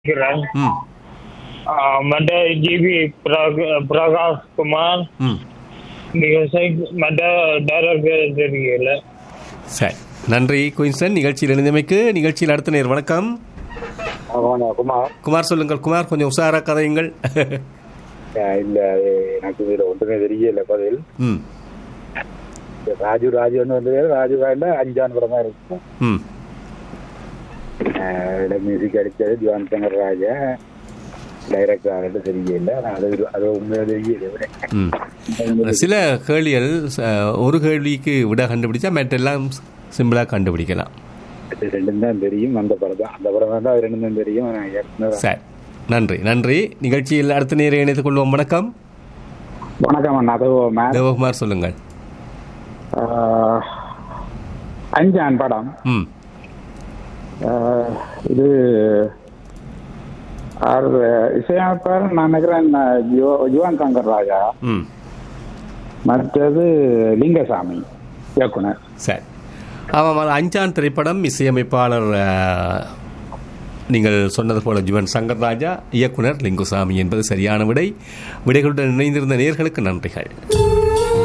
இருக்கிறேன் ம் மற்ற ஜிபி பிரகாஷ் குமார் ம் மியூசிக் மற்ற டைரக்டர் தெரியல சரி நன்றி குயின்சன் நிகழ்ச்சியில் இணைந்தமைக்கு நிகழ்ச்சியில் அடுத்த நேர் வணக்கம் ஆமாண்ணா குமார் குமார் சொல்லுங்கள் குமார் கொஞ்சம் உஷாரா கதையுங்கள் அஹ் இல்ல அது எனக்கு இதுல ஒன்றுமே தெரியல பதில் ம் இந்த ராஜு ராஜு ஒன்று வந்து ராஜு வேண்ட அஞ்சான் படமா இருக்கும் ம் அஹ் இதுல மியூசிக் அடிச்சது ஜுவான் சங்கர் ராஜா டைரக்டர் ஆகிட்டு தெரியல ஆனா அது ஒரு- அது உண்மையாக தெரியல ம் சில கேள்விகள் அஹ், ஒரு கேள்விக்கு விட கண்டுபிடிச்சா மற்றெல்லாம் சிம்பிளாக கண்டுபிடிக்கலாம் இது ரெண்டும் தான் தெரியும் அந்த படம் தான் அந்த படம் தான் அது ரெண்டும் தான் தெரியும் ஆனா ஏற்கனவே சரி நன்றி நன்றி நிகழ்ச்சியில் அடுத்த நேரம் இணைத்துக் கொள்வோம் வணக்கம் வணக்கம் அண்ணா அது மேம் தேவகுமார் சொல்லுங்கள் அஹ் அஞ்சான் படம் ம் அஹ் இது ஆறு இசையமைப்பார் நான் நினைக்கிறேன் ஜுவா- ஜுவான் சங்கர் ராஜா ம் மற்றது லிங்கசாமி இயக்குனர் சரி ஆமாம் அது அஞ்சான் திரைப்படம் இசையமைப்பாளர் அஹ், நீங்கள் சொன்னது போல ஜுவன் சங்கர் ராஜா இயக்குனர் லிங்குசாமி என்பது சரியான விடை விடைகளுடன் இணைந்திருந்த நேர்களுக்கு நன்றிகள்